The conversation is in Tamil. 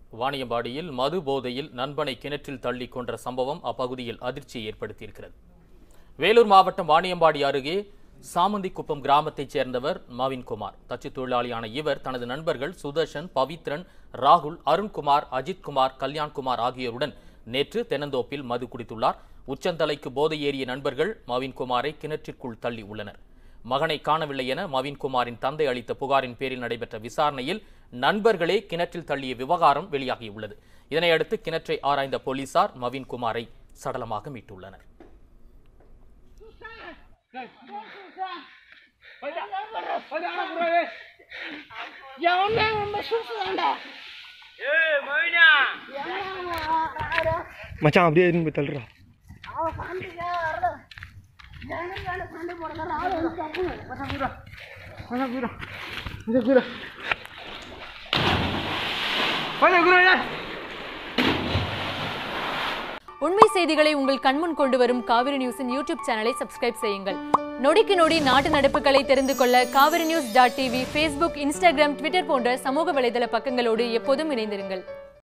வாணியம்பாடியில் மது போதையில் நண்பனை கிணற்றில் தள்ளி கொன்ற சம்பவம் அப்பகுதியில் அதிர்ச்சியை ஏற்படுத்தியிருக்கிறது வேலூர் மாவட்டம் வாணியம்பாடி அருகே சாமந்திக்குப்பம் கிராமத்தைச் சேர்ந்தவர் மவின்குமார் தச்சு தொழிலாளியான இவர் தனது நண்பர்கள் சுதர்ஷன் பவித்ரன் ராகுல் அருண்குமார் அஜித்குமார் கல்யாண்குமார் ஆகியோருடன் நேற்று தென்னந்தோப்பில் மது குடித்துள்ளார் உச்சந்தலைக்கு போதை ஏறிய நண்பர்கள் மவின்குமாரை கிணற்றிற்குள் தள்ளி உள்ளனர் மகனை காணவில்லை என மவின்குமாரின் தந்தை அளித்த புகாரின் பேரில் நடைபெற்ற விசாரணையில் நண்பர்களே கிணற்றில் தள்ளிய விவகாரம் வெளியாகியுள்ளது இதனையடுத்து கிணற்றை ஆராய்ந்த போலீசார் மவின்குமாரை சடலமாக மீட்டுள்ளனர் எவனே உன்னை சுசுதான்டா மச்சான் அப்படியே இருந்து போய் தள்ளுறா அவன் சண்டைக்கே வரல ஜனங்களோட சண்டை போடுறது ஆள் வந்து தப்புங்க உண்மை செய்திகளை உங்கள் கண்முன் கொண்டு வரும் காவிரி நியூஸின் யூடியூப் சேனலை சப்ஸ்கிரைப் செய்யுங்கள் நொடிக்கு நொடி நாட்டு நடப்புகளை தெரிந்து கொள்ள Kaveri news dot TV Facebook Instagram Twitter போன்ற சமூக வலைதள பக்கங்களோடு எப்போதும் இணைந்திருங்கள்